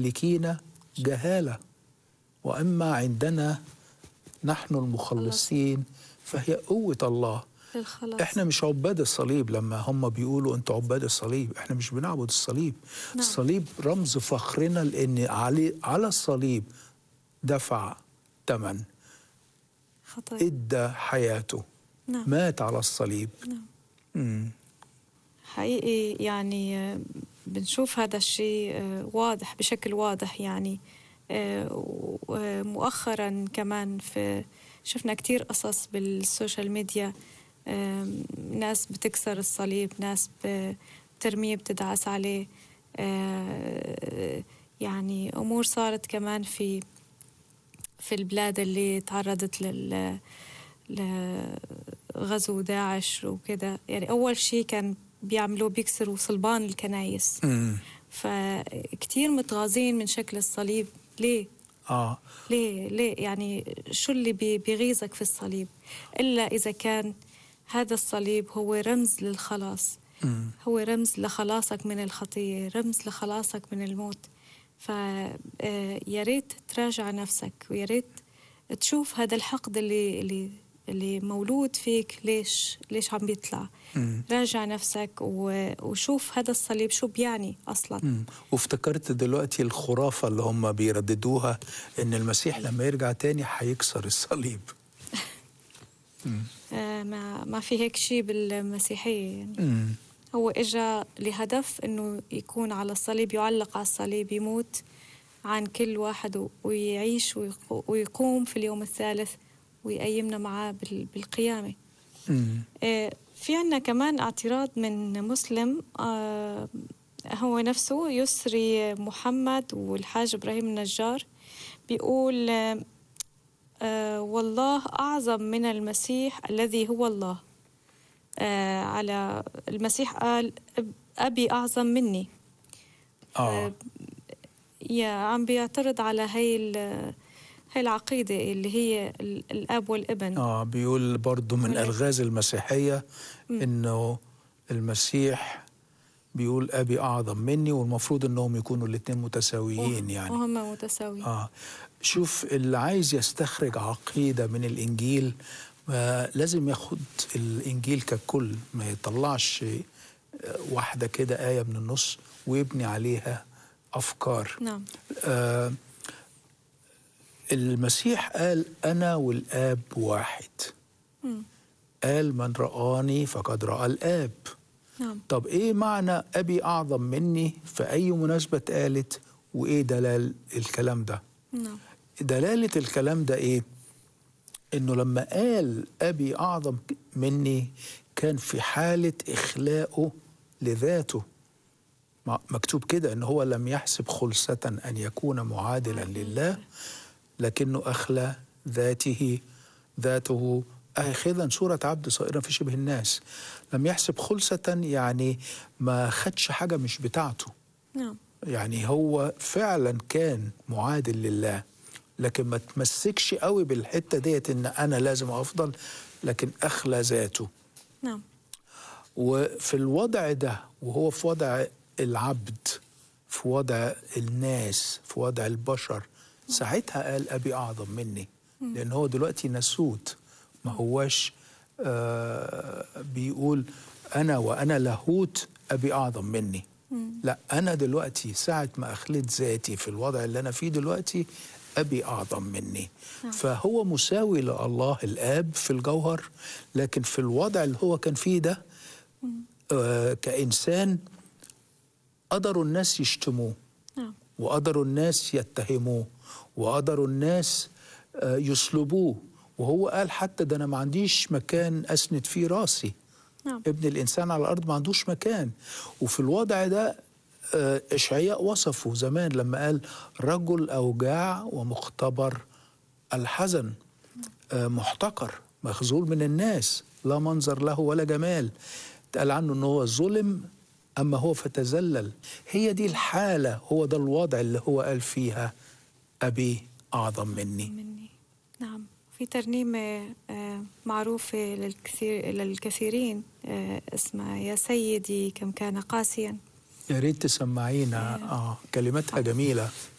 الهالكين جهالة وأما عندنا نحن المخلصين فهي قوة الله للخلاص احنا مش عباد الصليب لما هم بيقولوا انتوا عباد الصليب احنا مش بنعبد الصليب نعم. الصليب رمز فخرنا لان علي على الصليب دفع ثمن خطأ ادى حياته نعم مات على الصليب نعم مم. حقيقي يعني آه، بنشوف هذا الشيء آه، واضح بشكل واضح يعني آه، ومؤخرا كمان في شفنا كتير قصص بالسوشيال ميديا آم، ناس بتكسر الصليب ناس بترميه بتدعس عليه آه، يعني أمور صارت كمان في في البلاد اللي تعرضت لل لغزو داعش وكده يعني أول شيء كان بيعملوه بيكسروا صلبان الكنايس مم. فكتير متغاظين من شكل الصليب ليه؟ اه ليه ليه يعني شو اللي بي- بيغيظك في الصليب إلا إذا كان هذا الصليب هو رمز للخلاص مم. هو رمز لخلاصك من الخطية رمز لخلاصك من الموت فيا ريت تراجع نفسك ويا ريت تشوف هذا الحقد اللي اللي اللي مولود فيك ليش ليش عم بيطلع مم. راجع نفسك و- وشوف هذا الصليب شو بيعني اصلا مم. وافتكرت دلوقتي الخرافة اللي هم بيرددوها إن المسيح لما يرجع تاني هيكسر الصليب آه ما ما في هيك شيء بالمسيحيه يعني مم. هو اجى لهدف انه يكون على الصليب يعلق على الصليب يموت عن كل واحد و- ويعيش ويقو- ويقوم في اليوم الثالث ويقيمنا معاه بال- بالقيامه مم. آه، في عنا كمان اعتراض من مسلم آه، هو نفسه يسري محمد والحاج إبراهيم النجار بيقول آه، آه، والله أعظم من المسيح الذي هو الله آه، على المسيح قال "أب- أبي أعظم مني آه يا عم بيعترض على هاي ال- هاي العقيدة اللي هي ال- الأب والابن آه بيقول برضو من ولا- ألغاز المسيحية إنه المسيح بيقول أبي أعظم مني والمفروض إنهم يكونوا الاتنين متساويين يعني وهم متساويين آه شوف اللي عايز يستخرج عقيدة من الإنجيل ما لازم ياخد الإنجيل ككل ما يطلعش آه، واحدة كده آية من النص ويبني عليها أفكار نعم آه المسيح قال أنا والآب واحد مم. قال من رآني فقد رأى الآب نعم طب إيه معنى أبي أعظم مني في أي مناسبة اتقالت وإيه دلال الكلام ده نعم دلالة الكلام ده إيه إنه لما قال أبي أعظم مني كان في حالة إخلاقه لذاته م- مكتوب كده إن هو لم يحسب خلصة أن يكون معادلا لله لكنه أخلى ذاته ذاته آخذا صورة عبد صائرا في شبه الناس لم يحسب خلصة يعني ما خدش حاجة مش بتاعته نعم يعني هو فعلا كان معادل لله لكن ما تمسكش قوي بالحتة ديت ان انا لازم افضل لكن اخلى ذاته نعم وفي الوضع ده وهو في وضع العبد في وضع الناس في وضع البشر ساعتها قال ابي اعظم مني لان هو دلوقتي نسوت ما هواش آه بيقول انا وانا لاهوت ابي اعظم مني لا انا دلوقتي ساعه ما اخليت ذاتي في الوضع اللي انا فيه دلوقتي ابي اعظم مني فهو مساوي لله الاب في الجوهر لكن في الوضع اللي هو كان فيه ده آه كانسان قدروا الناس يشتموه نعم وقدروا الناس يتهموه وقدروا الناس آه، يصلبوه وهو قال حتى ده انا ما عنديش مكان اسند فيه راسي نعم ابن الانسان على الارض ما عندوش مكان وفي الوضع ده آه، اشعياء وصفه زمان لما قال رجل اوجاع ومختبر الحزن آه، محتقر مخذول من الناس لا منظر له ولا جمال قال عنه ان هو ظلم اما هو فتذلل هي دي الحاله هو ده الوضع اللي هو قال فيها ابي اعظم مني مني نعم في ترنيمة آه، معروفة للكثير للكثيرين آه، اسمها يا سيدي كم كان قاسيا يا ريت تسمعينا اه كلماتها جميله